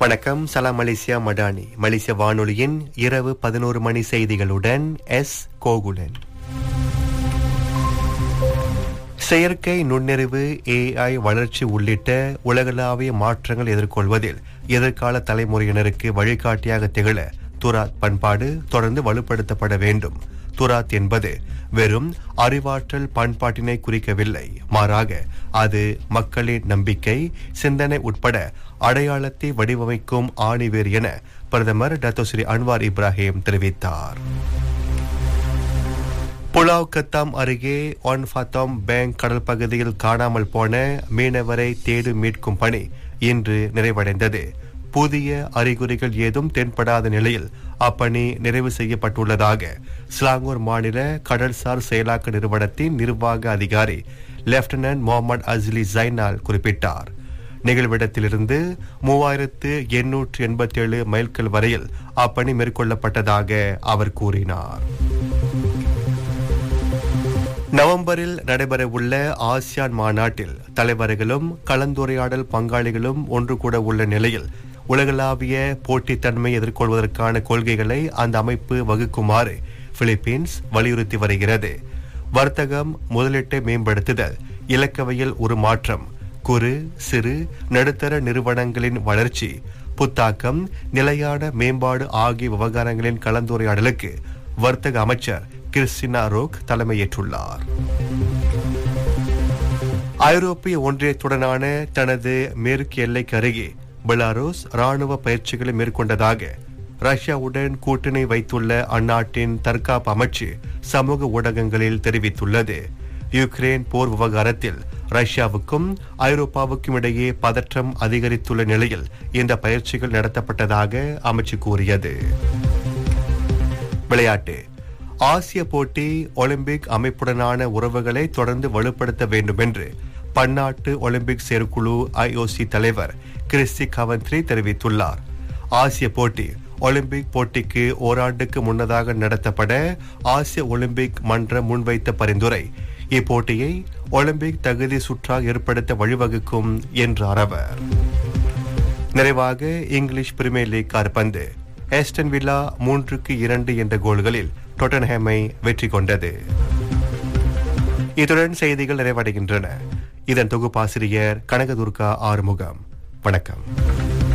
வணக்கம் சலாம் மலேசியா மடானி மலேசிய வானொலியின் இரவு பதினோரு மணி செய்திகளுடன் எஸ் கோகுலன் செயற்கை நுண்ணறிவு ஏஐ வளர்ச்சி உள்ளிட்ட உலகளாவிய மாற்றங்கள் எதிர்கொள்வதில் எதிர்கால தலைமுறையினருக்கு வழிகாட்டியாக திகழ துராத் பண்பாடு தொடர்ந்து வலுப்படுத்தப்பட வேண்டும் துராத் என்பது வெறும் அறிவாற்றல் பண்பாட்டினை குறிக்கவில்லை மாறாக அது மக்களின் நம்பிக்கை சிந்தனை உட்பட அடையாளத்தை வடிவமைக்கும் ஆணிவேர் என பிரதமர் டத்தோஸ்ரீ அன்வார் இப்ராஹிம் தெரிவித்தார் புலாவ் கத்தாம் அருகே ஒன் ஃபத்தாம் பேங்க் கடல் பகுதியில் காணாமல் போன மீனவரை தேடு மீட்கும் பணி இன்று நிறைவடைந்தது புதிய அறிகுறிகள் ஏதும் தென்படாத நிலையில் அப்பணி நிறைவு செய்யப்பட்டுள்ளதாக ஸ்லாங்கூர் மாநில கடல்சார் செயலாக்க நிறுவனத்தின் நிர்வாக அதிகாரி லெப்டினன்ட் முகமது அஸ்லி ஜைனால் குறிப்பிட்டார் நிகழ்விடத்திலிருந்து மூவாயிரத்து எண்ணூற்று எண்பத்தி ஏழு மைல்கள் வரையில் அப்பணி மேற்கொள்ளப்பட்டதாக அவர் கூறினார் நவம்பரில் நடைபெறவுள்ள ஆசியான் மாநாட்டில் தலைவர்களும் கலந்துரையாடல் பங்காளிகளும் ஒன்று கூட உள்ள நிலையில் உலகளாவிய போட்டித்தன்மை எதிர்கொள்வதற்கான கொள்கைகளை அந்த அமைப்பு வகுக்குமாறு பிலிப்பீன்ஸ் வலியுறுத்தி வருகிறது வர்த்தகம் முதலீட்டை மேம்படுத்துதல் இலக்கவையில் ஒரு மாற்றம் குறு சிறு நடுத்தர நிறுவனங்களின் வளர்ச்சி புத்தாக்கம் நிலையான மேம்பாடு ஆகிய விவகாரங்களின் கலந்துரையாடலுக்கு வர்த்தக அமைச்சர் கிறிஸ்டினா ரோக் தலைமையேற்றுள்ளார் ஐரோப்பிய ஒன்றியத்துடனான தனது மேற்கு எல்லைக்கு அருகே பெலாருஸ் ராணுவ பயிற்சிகளை மேற்கொண்டதாக ரஷ்யாவுடன் கூட்டணி வைத்துள்ள அந்நாட்டின் தற்காப்பு அமைச்சு சமூக ஊடகங்களில் தெரிவித்துள்ளது யுக்ரைன் போர் விவகாரத்தில் ரஷ்யாவுக்கும் ஐரோப்பாவுக்கும் இடையே பதற்றம் அதிகரித்துள்ள நிலையில் இந்த பயிற்சிகள் நடத்தப்பட்டதாக அமைச்சு கூறியது விளையாட்டு ஆசிய போட்டி ஒலிம்பிக் அமைப்புடனான உறவுகளை தொடர்ந்து வலுப்படுத்த வேண்டும் என்று பன்னாட்டு ஒலிம்பிக் செயற்குழு ஐஓசி தலைவர் கிறிஸ்டி கவந்த்ரி தெரிவித்துள்ளார் ஆசிய போட்டி ஒலிம்பிக் போட்டிக்கு ஓராண்டுக்கு முன்னதாக நடத்தப்பட ஆசிய ஒலிம்பிக் மன்றம் முன்வைத்த பரிந்துரை இப்போட்டியை ஒலிம்பிக் தகுதி சுற்றாக ஏற்படுத்த வழிவகுக்கும் என்றார் அவர் நிறைவாக இங்கிலீஷ் பிரீமியர் லீக் கார்பந்து ஏஸ்டன் வில்லா மூன்றுக்கு இரண்டு என்ற கோல்களில் டொட்டன்ஹேமை வெற்றி கொண்டது இத்துடன் செய்திகள் நிறைவடைகின்றன இதன் தொகுப்பாசிரியர் கனகதுர்கா ஆறுமுகம் வணக்கம்